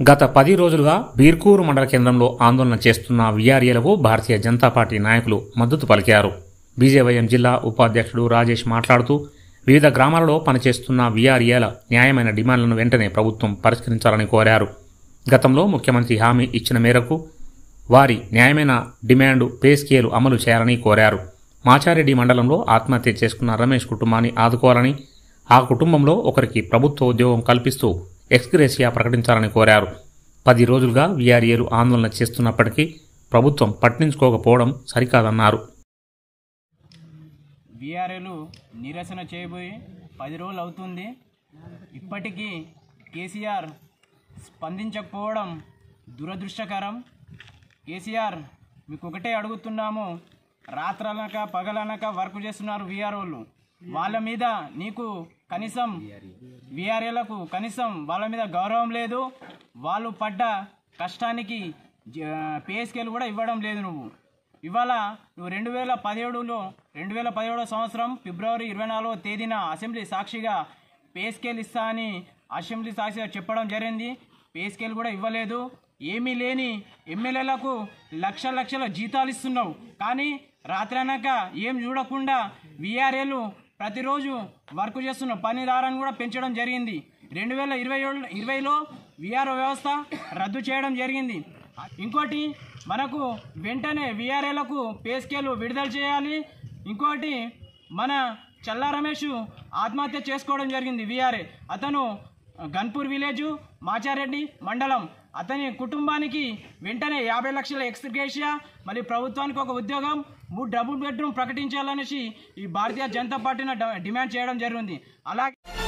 గత పది రోజులుగా బీర్కూరు మండల కేంద్రంలో ఆందోళన చేస్తున్న వీఆర్ఏలకు భారతీయ జనతా పార్టీ నాయకులు మద్దతు పలికారు బీజేవైఎం జిల్లా ఉపాధ్యక్షుడు రాజేష్ మాట్లాడుతూ వివిధ గ్రామాలలో పనిచేస్తున్న వీఆర్ఏల న్యాయమైన డిమాండ్లను వెంటనే ప్రభుత్వం పరిష్కరించాలని కోరారు గతంలో ముఖ్యమంత్రి హామీ ఇచ్చిన మేరకు వారి న్యాయమైన డిమాండ్ పే స్కేలు అమలు చేయాలని కోరారు మాచారెడ్డి మండలంలో ఆత్మహత్య చేసుకున్న రమేష్ కుటుంబాన్ని ఆదుకోవాలని ఆ కుటుంబంలో ఒకరికి ప్రభుత్వ ఉద్యోగం కల్పిస్తూ ఎక్స్గ్రేసియా ప్రకటించాలని కోరారు పది రోజులుగా వీఆర్ఏలు ఆందోళన చేస్తున్నప్పటికీ ప్రభుత్వం పట్టించుకోకపోవడం సరికాదన్నారు బీఆర్ఏలు నిరసన చేయబోయి పది రోజులు అవుతుంది ఇప్పటికీ కేసీఆర్ స్పందించకపోవడం దురదృష్టకరం కేసీఆర్ మీకు ఒకటే అడుగుతున్నాము రాత్రనక పగలనక వర్క్ చేస్తున్నారు వీఆర్ఓలు వాళ్ళ మీద నీకు కనీసం వీఆర్ఏలకు కనీసం వాళ్ళ మీద గౌరవం లేదు వాళ్ళు పడ్డ కష్టానికి పే స్కేల్ కూడా ఇవ్వడం లేదు నువ్వు ఇవాళ నువ్వు రెండు వేల పదిహేడులో రెండు వేల పదిహేడో సంవత్సరం ఫిబ్రవరి ఇరవై నాలుగో తేదీన అసెంబ్లీ సాక్షిగా పే స్కేల్ ఇస్తా అని అసెంబ్లీ సాక్షిగా చెప్పడం జరిగింది పే స్కేల్ కూడా ఇవ్వలేదు ఏమీ లేని ఎమ్మెల్యేలకు లక్ష లక్షల జీతాలు ఇస్తున్నావు కానీ రాత్రి అనక ఏం చూడకుండా వీఆర్ఏలు ప్రతిరోజు వర్క్ చేస్తున్న పనిదారాన్ని కూడా పెంచడం జరిగింది రెండు వేల ఇరవై ఏడు ఇరవైలో విఆర్ఓ వ్యవస్థ రద్దు చేయడం జరిగింది ఇంకోటి మనకు వెంటనే విఆర్ఏలకు పే స్కేలు విడుదల చేయాలి ఇంకోటి మన చల్లా రమేష్ ఆత్మహత్య చేసుకోవడం జరిగింది విఆర్ఏ అతను గన్పూర్ విలేజ్ మాచారెడ్డి మండలం అతని కుటుంబానికి వెంటనే యాభై లక్షల ఎక్స్గ్రేషియా మరి ప్రభుత్వానికి ఒక ఉద్యోగం మూడు డబుల్ బెడ్రూమ్ ప్రకటించాలనేసి ఈ భారతీయ జనతా పార్టీని డ- డిమాండ్ చేయడం జరిగింది అలాగే